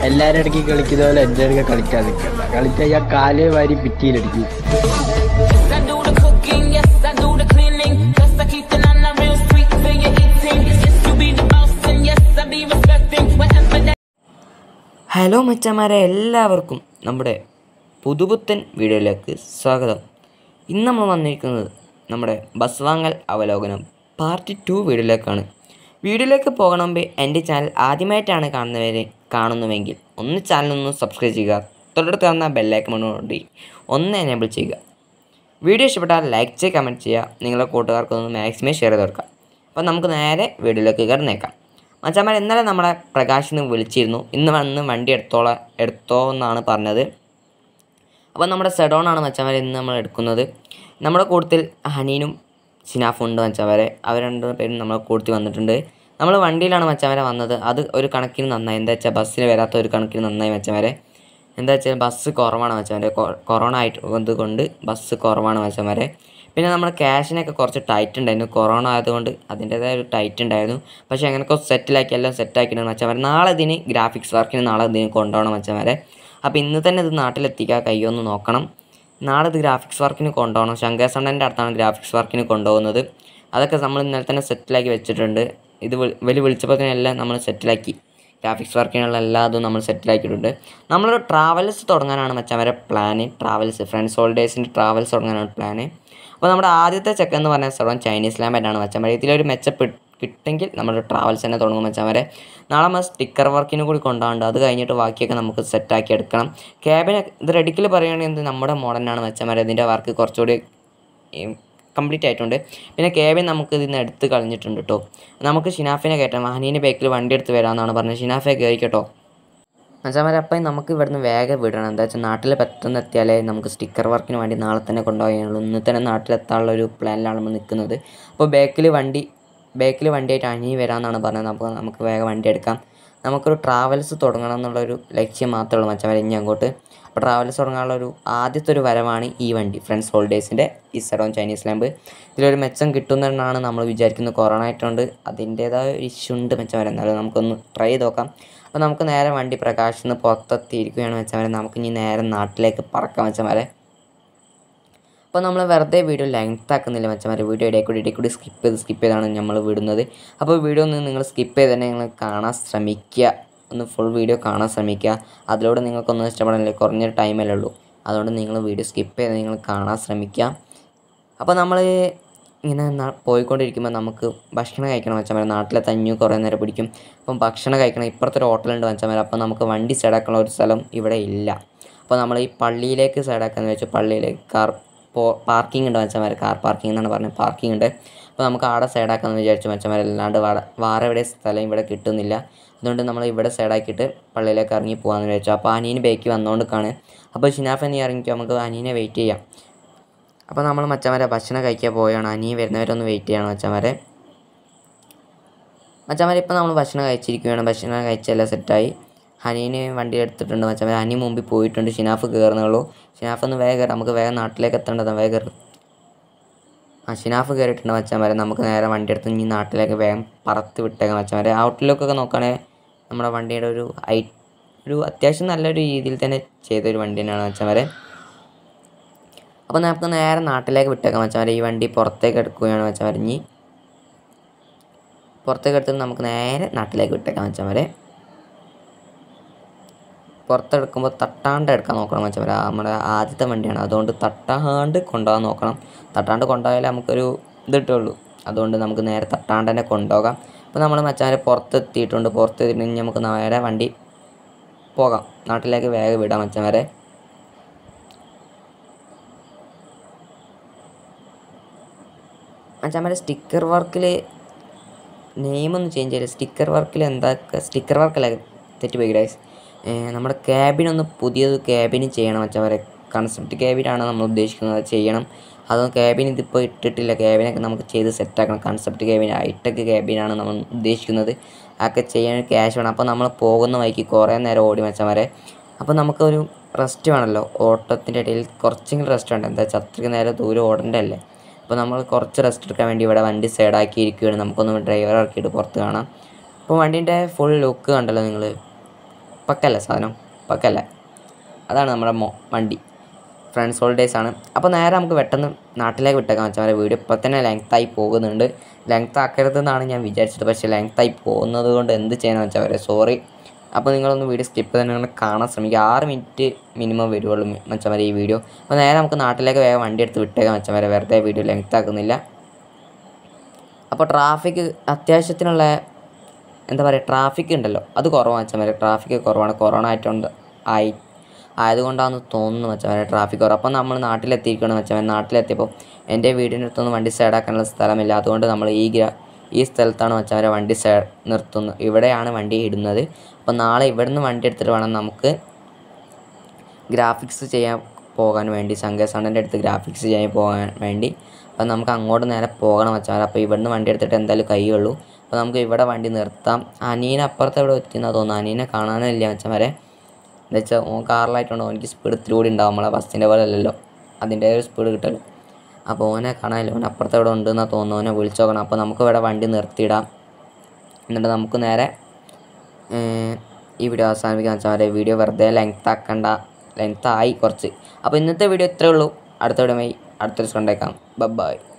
എല്ലാരും ഇടയ്ക്ക് കളിക്കുന്ന പോലെ എന്റെ അടുക്ക കളിക്കാൻ നിൽക്കണ്ട കളിച്ചാൽ ഞാൻ കാല് വാരി ഭിത്തിയിലടിക്കും I do the cooking, yes, I do the cleaning. Plus, I keep the nana real sweet for your eating. Yes, you be the boss, and yes, I be respecting whatever that. Hello മച്ചന്മാരെ എല്ലാവർക്കും നമ്മുടെ പുതുപുത്തൻ വീഡിയോയിലേക്ക് സ്വാഗതം ഇന്ന് നമ്മൾ വന്നിരിക്കുന്നത് നമ്മുടെ ബസ് വാങ്ങൽ അവലോകനം പാർട്ട് ടു വീഡിയോയിലേക്കാണ് വീഡിയോയിലേക്ക് പോകണം മുമ്പ് എൻ്റെ ചാനൽ ആദ്യമായിട്ടാണ് കാണുന്നവരെ കാണുന്നുവെങ്കിൽ ഒന്ന് ചാനൽ ഒന്ന് സബ്സ്ക്രൈബ് ചെയ്യുക തൊട്ടടുത്ത് തന്ന ബെല്ലൈക്കൺ മുന്നോട്ട് ഒന്ന് എനേബിൾ ചെയ്യുക വീഡിയോ ഇഷ്ടപ്പെട്ടാൽ ലൈക്ക് ചെയ്യുക കമൻറ്റ് ചെയ്യുക നിങ്ങളുടെ കൂട്ടുകാർക്കൊന്ന് മാക്സിമം ഷെയർ ചെയ്ത് കൊടുക്കുക അപ്പോൾ നമുക്ക് നേരെ വീഡിയോയിലേക്ക് കിടന്നേക്കാം മച്ചാമാർ ഇന്നലെ നമ്മളെ പ്രകാശിന്ന് വിളിച്ചിരുന്നു ഇന്ന് വന്ന് വണ്ടി എടുത്തോളാം എടുത്തോ എന്നാണ് പറഞ്ഞത് അപ്പോൾ നമ്മുടെ സെഡോണാണ് മച്ചാമാരെ ഇന്ന് നമ്മൾ എടുക്കുന്നത് നമ്മുടെ കൂട്ടത്തിൽ ഹനീനും ഷിനാഫും ഉണ്ട് മച്ചാമാരെ അവർ രണ്ട് പേരും നമ്മുടെ കൂട്ടത്തിൽ വന്നിട്ടുണ്ട് നമ്മൾ വണ്ടിയിലാണ് മച്ചാമാരെ വന്നത് അത് ഒരു കണക്കിന് നന്നായി എന്താ വെച്ചാൽ ബസ്സിൽ വരാത്ത ഒരു കണക്കിന് നന്നായി മച്ചാമാരെ എന്താ വെച്ചാൽ ബസ് കുറവാണ് മച്ചാമാരെ കൊ- കൊറോണ ആയിട്ട് അതുകൊണ്ട് ബസ് കുറവാണ് മച്ചാമാരെ പിന്നെ നമ്മുടെ ക്യാഷിനൊക്കെ കുറച്ച് ടൈറ്റ് ഉണ്ടായിരുന്നു കൊറോണ ആയതുകൊണ്ട് അതിൻ്റേതായ ഒരു ടൈറ്റ് ഉണ്ടായിരുന്നു പക്ഷേ അങ്ങനെയൊക്കെ സെറ്റിലാക്കി എല്ലാം സെറ്റാക്കിയിട്ടുണ്ട് മച്ചന്മാരെ നാളെ ഇതിന് ഗ്രാഫിക്സ് വർക്കിന് നാളെ ഇതിന് കൊണ്ടുപോകണം മച്ചന്മാരെ അപ്പോൾ ഇന്ന് തന്നെ ഇത് നാട്ടിലെത്തിക്കാൻ കഴിയുമെന്ന് നോക്കണം നാളെ ഇത് ഗ്രാഫിക്സ് വർക്കിന് കൊണ്ടുപോകണം ശങ്കേസണ്ണൻ്റെ അടുത്താണ് ഗ്രാഫിക്സ് വർക്കിന് കൊണ്ടുപോകുന്നത് അതൊക്കെ നമ്മൾ ഇന്നലെ തന്നെ സെറ്റിലാക്കി വെച്ചിട്ടുണ്ട് ഇത് വിളി- ഇവര് വിളിച്ചപ്പോൾ തന്നെ എല്ലാം നമ്മൾ സെറ്റിലാക്കി ഗ്രാഫിക്സ് വർക്കിനുള്ള എല്ലാ ഇതും നമ്മൾ സെറ്റിലാക്കിയിട്ടുണ്ട് നമ്മളൊരു ട്രാവൽസ് തുടങ്ങാനാണ് മച്ചന്മാരെ പ്ലാന് ട്രാവൽസ് ഫ്രണ്ട്സ് ഹോളിഡേയ്സിൻ്റെ ട്രാവൽസ് തുടങ്ങാനാണ് പ്ലാന് അപ്പോൾ നമ്മുടെ ആദ്യത്തെ ചെക്ക് എന്ന് പറഞ്ഞ സ്ഥലം ചൈനീസ് ലാൻഡാണ് മച്ചന്മാരെ ഇതിലൊരു മെച്ചപ്പെട്ട് കിട്ടെങ്കിൽ നമ്മൾ ട്രാവൽസ് തന്നെ തുടങ്ങും മച്ചന്മാരെ നാളെ നമ്മൾ സ്റ്റിക്കർ വർക്കിന് കൂടി കൊണ്ടുപോകണ്ട് അത് കഴിഞ്ഞിട്ട് ബാക്കിയൊക്കെ നമുക്ക് സെറ്റാക്കി എടുക്കണം ക്യാബിന് ഇത് റെഡിക്കിൽ പറയുകയാണെങ്കിൽ നമ്മുടെ മോഡലാണ് മച്ചന്മാരെ ഇതിൻ്റെ വർക്ക് കുറച്ചുകൂടി കംപ്ലീറ്റ് ആയിട്ടുണ്ട് പിന്നെ കേബിൻ നമുക്ക് ഇതിൽ നിന്ന് എടുത്ത് കളഞ്ഞിട്ടുണ്ട് കേട്ടോ നമുക്ക് ഷിനാഫിനെ കയറ്റാം ഹനീൻ്റെ ബാക്കിൽ വണ്ടി എടുത്ത് വരാമെന്നാണ് പറഞ്ഞത് ഷിനാഫെ കയറിക്കട്ടോ മച്ചാമാരെ അപ്പം നമുക്ക് ഇവിടുന്ന് വേഗം വിടണം എന്താ വെച്ചാൽ നാട്ടിൽ പെട്ടെന്ന് എത്തിയാലേ നമുക്ക് സ്റ്റിക്കർ വർക്കിന് വേണ്ടി നാളെ തന്നെ കൊണ്ടുപോയുള്ളൂ ഇന്ന് തന്നെ നാട്ടിലെത്താനുള്ള ഒരു പ്ലാനിലാണ് നമ്മൾ നിൽക്കുന്നത് അപ്പോൾ ബാക്കിൽ വണ്ടി ബാക്കിൽ വണ്ടിയായിട്ട് അണി വരാമെന്നാണ് പറഞ്ഞത് അപ്പോൾ നമുക്ക് വേഗം വണ്ടി എടുക്കാം നമുക്കൊരു ട്രാവൽസ് തുടങ്ങണം എന്നുള്ളൊരു ലക്ഷ്യം മാത്രമേ ഉള്ളൂ മച്ചാമാരെ ഇനി അങ്ങോട്ട് അപ്പോൾ ട്രാവൽസ് തുടങ്ങാനുള്ള ഒരു ആദ്യത്തെ ഒരു വരവാണ് ഈ വണ്ടി ഫ്രണ്ട്സ് ഹോളിഡേയ്സിൻ്റെ ഈ സെഡോൺ ചൈനീസ് ലാമ്പ് ഇതിലൊരു മെച്ചം കിട്ടുമെന്നാണ് നമ്മൾ വിചാരിക്കുന്നത് കൊറോണ ആയിട്ടുണ്ട് അതിൻ്റേതായ ഒരു ഇഷ്യൂ ഉണ്ട് മെച്ചം എന്നാലും നമുക്കൊന്ന് ട്രൈ ചെയ്ത് നോക്കാം അപ്പോൾ നമുക്ക് നേരെ വണ്ടി പ്രകാശിൽ നിന്ന് പുറത്തെത്തിയിരിക്കുകയാണ് വെച്ചവരെ നമുക്ക് ഇനി നേരെ നാട്ടിലേക്ക് പറക്കാം വെച്ചമാരെ അപ്പോൾ നമ്മൾ വെറുതെ വീഡിയോ ലെങ്ത് ആക്കുന്നില്ല വെച്ചമാരെ വീഡിയോ ഇടയിൽ കൂടി ഇടയിൽ കൂടി സ്കിപ്പ് ചെയ്ത് സ്കിപ്പ് ചെയ്താണ് നമ്മൾ വിടുന്നത് അപ്പോൾ വീഡിയോ ഒന്ന് നിങ്ങൾ സ്കിപ്പ് ചെയ്ത് തന്നെ നിങ്ങൾ കാണാൻ ശ്രമിക്കുക ഒന്ന് ഫുൾ വീഡിയോ കാണാൻ ശ്രമിക്കുക അതിലൂടെ നിങ്ങൾക്കൊന്നും ഇഷ്ടപ്പെടാനില്ല കുറഞ്ഞൊരു ടൈമല്ലേ ഉള്ളൂ അതുകൊണ്ട് നിങ്ങൾ വീഡിയോ സ്കിപ്പ് ചെയ്ത് നിങ്ങൾ കാണാൻ ശ്രമിക്കുക അപ്പോൾ നമ്മൾ ഇങ്ങനെ ന- പോയിക്കൊണ്ടിരിക്കുമ്പോൾ നമുക്ക് ഭക്ഷണം കഴിക്കണം വെച്ചാൽ നാട്ടിലെ തഞ്ഞു കുറേ നേരം പിടിക്കും അപ്പം ഭക്ഷണം കഴിക്കണം ഇപ്പുറത്തെ ഒരു ഹോട്ടലുണ്ട് വെച്ചാൽ അപ്പോൾ നമുക്ക് വണ്ടി സൈഡാക്കാനുള്ള ഒരു സ്ഥലം ഇവിടെ ഇല്ല അപ്പോൾ നമ്മൾ ഈ പള്ളിയിലേക്ക് സൈഡാക്കാന്ന് വെച്ചാൽ പള്ളിയിലേക്ക് കാർ പോ പാർക്കിംഗ് ഉണ്ട് വെച്ചാൽ കാർ പാർക്കിംഗ് എന്നാണ് പറഞ്ഞത് പാർക്കിംഗ് ഉണ്ട് അപ്പോൾ നമുക്ക് ആടെ സൈഡാക്കാമെന്ന് വിചാരിച്ചു വെച്ചാൽ അല്ലാണ്ട് വാട വേറെ എവിടെ സ്ഥലം ഇവിടെ കിട്ടുന്നില്ല അതുകൊണ്ട് നമ്മൾ ഇവിടെ സൈഡാക്കിയിട്ട് പള്ളിയിലേക്ക് ഇറങ്ങി പോകാമെന്ന് വിചാരിച്ചു അപ്പോൾ അനീന് ബേക്ക് വന്നുകൊണ്ടിരിക്കുകയാണ് അപ്പോൾ ഷിനാഫ് നീ ഇറങ്ങിക്കോ നമുക്ക് അനീനെ വെയിറ്റ് ചെയ്യാം അപ്പോൾ നമ്മൾ മച്ചന്മാരെ ഭക്ഷണം കഴിക്കാൻ പോവുകയാണ് അനി വരുന്നവരൊന്ന് വെയിറ്റ് ചെയ്യണം മച്ചന്മാരെ മച്ചന്മാരെ ഇപ്പോൾ നമ്മൾ ഭക്ഷണം കഴിച്ചിരിക്കുകയാണ് ഭക്ഷണം കഴിച്ചെല്ലാം സെറ്റായി ഹനീന് വണ്ടി എടുത്തിട്ടുണ്ട് മച്ചന്മാരെ ഹനി മുമ്പിൽ പോയിട്ടുണ്ട് ഷിനാഫ് കയറുന്നുള്ളൂ ഷിനാഫ് ഒന്ന് വേഗം കയറാം നമുക്ക് വേഗം നാട്ടിലേക്ക് എത്തേണ്ടതാണ് വേഗം കയറും ആ ഷിനാഫ് കയറിയിട്ടുണ്ട് മച്ചന്മാരെ നമുക്ക് നേരെ വണ്ടി എടുത്ത് ഇനി നാട്ടിലേക്ക് വേഗം പറത്ത് വിട്ടേക്കാം മച്ചന്മാരെ ഔട്ട്ലുക്കൊക്കെ നോക്കുകയാണെങ്കിൽ നമ്മുടെ വണ്ടിയുടെ ഒരു ഐ ഒരു അത്യാവശ്യം നല്ലൊരു രീതിയിൽ തന്നെ ചെയ്തൊരു വണ്ടി തന്നെയാണ് മച്ചന്മാരെ അപ്പോൾ നമുക്ക് നേരെ നാട്ടിലേക്ക് വിട്ടേക്കാം വെച്ചാൽ ഈ വണ്ടി പുറത്തേക്ക് എടുക്കുകയാണ് വെച്ചാൽ വരഞ്ഞ് പുറത്തേക്ക് എടുത്തിട്ട് നമുക്ക് നേരെ നാട്ടിലേക്ക് വിട്ടേക്കാം വെച്ചാൽ വരെ പുറത്തെടുക്കുമ്പോൾ തട്ടാണ്ട് എടുക്കാൻ നോക്കണം വെച്ചാൽ വരെ നമ്മുടെ ആദ്യത്തെ വണ്ടിയാണ് അതുകൊണ്ട് തട്ടാണ്ട് കൊണ്ടുപോകാൻ നോക്കണം തട്ടാണ്ട് കൊണ്ടുപോയാലേ നമുക്കൊരു ഇത് കിട്ടുള്ളൂ അതുകൊണ്ട് നമുക്ക് നേരെ തട്ടാണ്ട് തന്നെ കൊണ്ടുപോകാം അപ്പോൾ നമ്മൾ മച്ചാരെ പുറത്തെത്തിയിട്ടുണ്ട് പുറത്തെത്തിയിട്ട് ഇനി നമുക്ക് നേരെ വണ്ടി പോകാം നാട്ടിലേക്ക് വേഗം വിടാം മച്ചാൻ വരെ മച്ചാമ്മയുടെ സ്റ്റിക്കർ വർക്കിൽ നെയിമൊന്നും ചേഞ്ച് ചെയ്യില്ല സ്റ്റിക്കർ വർക്കിൽ എന്താ സ്റ്റിക്കർ വർക്കല്ല തെറ്റിപ്പോയി ഗൈസ് നമ്മുടെ ക്യാബിനൊന്ന് പുതിയത് ക്യാബിന് ചെയ്യണം മച്ചാമ്മരെ കൺസെപ്റ്റ് ക്യാബിനാണ് നമ്മൾ ഉദ്ദേശിക്കുന്നത് അത് ചെയ്യണം അതൊന്നും ക്യാബിൻ ഇതിപ്പോൾ ഇട്ടിട്ടില്ല ക്യാബിനൊക്കെ നമുക്ക് ചെയ്ത് സെറ്റാക്കണം കൺസെപ്റ്റ് ക്യാബിൻ ഹൈടെക് ക്യാബിനാണ് നമ്മൾ ഉദ്ദേശിക്കുന്നത് അതൊക്കെ ചെയ്യാൻ ക്യാഷ് വേണം അപ്പോൾ നമ്മൾ പോകുന്ന വഴിക്ക് കുറേ നേരം ഓടി മച്ചന്മാരെ അപ്പോൾ നമുക്കൊരു റെസ്റ്റ് വേണമല്ലോ ഓട്ടത്തിൻ്റെ ഇടയിൽ കുറച്ചെങ്കിലും റെസ്റ്റ് വേണ്ട എന്താ വെച്ചാൽ അത്രയ്ക്ക് നേരം ദൂരം ഓടേണ്ടതല്ലേ അപ്പോൾ നമ്മൾ കുറച്ച് റെസ്റ്റ് എടുക്കാൻ വേണ്ടി ഇവിടെ വണ്ടി സൈഡാക്കി ഇരിക്കുകയാണ് നമുക്കൊന്ന് ഡ്രൈവർ ഇറക്കിയിട്ട് പുറത്ത് കാണാം അപ്പോൾ വണ്ടീൻ്റെ ഫുൾ ലുക്ക് കണ്ടല്ലോ നിങ്ങൾ പക്കല്ല സാധനം പക്കല്ല അതാണ് നമ്മുടെ മോ വണ്ടി ഫ്രണ്ട്സ് ഹോളിഡേയ്സ് ആണ് അപ്പോൾ നേരെ നമുക്ക് പെട്ടെന്ന് നാട്ടിലേക്ക് വിട്ടേക്കാൻ വെച്ചാൽ വീഡിയോ ഇപ്പോൾ തന്നെ ലെങ്ത്തായി പോകുന്നുണ്ട് ലെങ്ത് ആക്കരുതെന്നാണ് ഞാൻ വിചാരിച്ചത് പക്ഷേ ലെങ്ത്തായി പോകുന്നത് കൊണ്ട് എന്ത് ചെയ്യണമെന്ന് വെച്ചാൽ വരെ സോറി അപ്പോൾ നിങ്ങളൊന്ന് വീഡിയോ സ്കിപ്പ് തന്നെ അങ്ങനെ കാണാൻ ശ്രമിക്കുക ആറ് മിനിറ്റ് മിനിമം വരുവുള്ളൂ മച്ചാൻ വരെ ഈ വീഡിയോ അപ്പോൾ നേരെ നമുക്ക് നാട്ടിലേക്ക് വേഗം വണ്ടി എടുത്ത് വിട്ടേക്കാൻ വെച്ചാൽ വരെ വെറുതെ വീഡിയോ ലെങ്ത് ആക്കുന്നില്ല അപ്പോൾ ട്രാഫിക് അത്യാവശ്യത്തിനുള്ള എന്താ പറയുക ട്രാഫിക് ഉണ്ടല്ലോ അത് കുറവാണ് വെച്ചാൽ വരെ ട്രാഫിക് കുറവാണ് കൊറോണ ആയിട്ടുണ്ട് ആയി ആയതുകൊണ്ടാണെന്ന് തോന്നുന്നു വെച്ചാൽ വരെ ട്രാഫിക് കുറവ് അപ്പോൾ നമ്മൾ നാട്ടിലെത്തിയിരിക്കണം വെച്ചാൽ വരെ നാട്ടിലെത്തിയപ്പോൾ എൻ്റെ വീടിൻ്റെ അടുത്തൊന്നും വണ്ടി സൈഡാക്കാനുള്ള സ്ഥലമില്ല അതുകൊണ്ട് നമ്മൾ ഈ ഗ്ര ഈ സ്ഥലത്താണ് വെച്ചാൽ വരെ വണ്ടി സൈ നിർത്തുന്നത് ഇവിടെയാണ് വണ്ടി ഇടുന്നത് അപ്പോൾ നാളെ ഇവിടുന്ന് വണ്ടി എടുത്തിട്ട് വേണം നമുക്ക് ഗ്രാഫിക്സ് ചെയ്യാൻ പോകാൻ വേണ്ടി സംഘസണ്ണൻ്റെ അടുത്ത് ഗ്രാഫിക്സ് ചെയ്യാൻ പോകാൻ വേണ്ടി അപ്പോൾ നമുക്ക് അങ്ങോട്ട് നേരെ പോകണം വെച്ചാൽ അപ്പോൾ ഇവിടുന്ന് വണ്ടി എടുത്തിട്ട് എന്തായാലും കൈയുള്ളൂ അപ്പോൾ നമുക്ക് ഇവിടെ വണ്ടി നിർത്താം അനീനെ അപ്പുറത്ത് എവിടെ എത്തിയെന്നാണ് തോന്നുന്നു അനീനെ കാണാനില്ല വെച്ചാൽ വരെ എന്താ വെച്ചാൽ ഓൻ കാറിലായിട്ടുണ്ടോ എനിക്ക് സ്പീഡ് ഇത്തിരി കൂടി ഉണ്ടാവും നമ്മളെ ബസ്സിൻ്റെ പോലെ അല്ലല്ലോ അതിൻ്റെ ഒരു സ്പീഡ് കിട്ടുമല്ലോ അപ്പോൾ ഓനെ കാണാനില്ല ഓൻ അപ്പുറത്ത് എവിടെ ഉണ്ടെന്നാണ് തോന്നുന്നു ഓനെ വിളിച്ചു നോക്കണം അപ്പോൾ നമുക്ക് ഇവിടെ വണ്ടി നിർത്തിയിടാം എന്നിട്ട് നമുക്ക് നേരെ ഏർ, ഈ വീഡിയോ അവസാനിപ്പിക്കാൻ വെച്ചാൽ വീഡിയോ വെറുതെ ലെങ്ത് ആക്കണ്ട ലെങ്ത് ആയി കുറച്ച് അപ്പോൾ ഇന്നത്തെ വീഡിയോ ഇത്രയേ ഉള്ളൂ അടുത്ത വീഡിയോ അടുത്തൊരു കണ്ടേക്കാം ബൈ